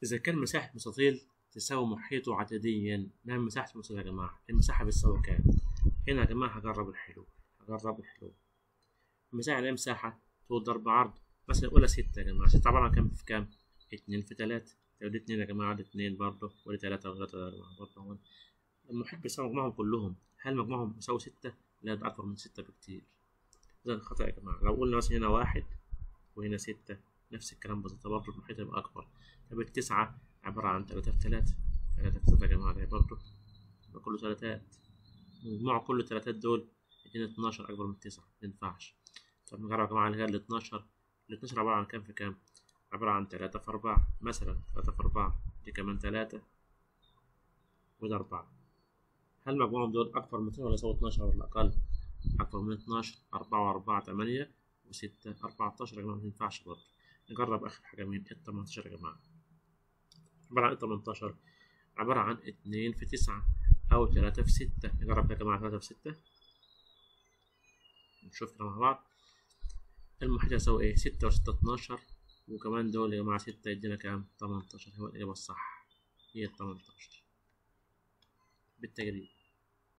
إذا كان مساحة مستطيل تساوي محيطه عدديا ما مساحة المستطيل يا جماعة المساحة بتساوي كام؟ هنا يا جماعة هجرب الحلول هجرب الحلول المساحة اللي هي مساحة طول ضرب عرض مثلا أولى ستة يا جماعة ستة عبارة عن كام في كام؟ اتنين في تلاتة طب دي اتنين يا جماعة دي اتنين برضه ودي تلاتة وتلاتة يا جماعة برضه هون المحيط بيساوي مجموعهم كلهم هل مجموعهم بيساوي ستة؟ لا ده أكبر من ستة بكتير إذا خطأ يا جماعة لو قلنا مثلا هنا واحد وهنا ستة نفس الكلام بالظبط برضه المحيط هيبقى أكبر طب التسعة عبارة عن تلاتة في تلاتة تلاتة في تلاتة يا جماعة ده برضه يبقى كله تلاتات مجموع كل التلاتات دول اتنين اتناشر أكبر من تسعة مينفعش طب نجرب يا جماعة اللي هي الاتناشر الاتناشر عبارة عن كام في كام؟ عبارة عن تلاتة في أربعة مثلا تلاتة في أربعة دي كمان تلاتة وده أربعة هل مجموعهم دول أكبر من اتنين ولا يساوي اتناشر ولا أقل؟ أكبر من اتناشر أربعة وأربعة تمانية وستة أربعتاشر يا جماعة مينفعش برضه نجرب آخر حاجة مين التمنتاشر يا جماعة عبارة عن التمنتاشر عبارة عن اتنين في تسعة أو تلاتة في ستة نجرب يا جماعة تلاتة في ستة نشوف كده مع بعض المحيط هيساوي ايه ستة وستة اتناشر وكمان دول يا جماعة ستة يدينا كام تمنتاشر هو الإجابة الصح هي التمنتاشر بالتجريب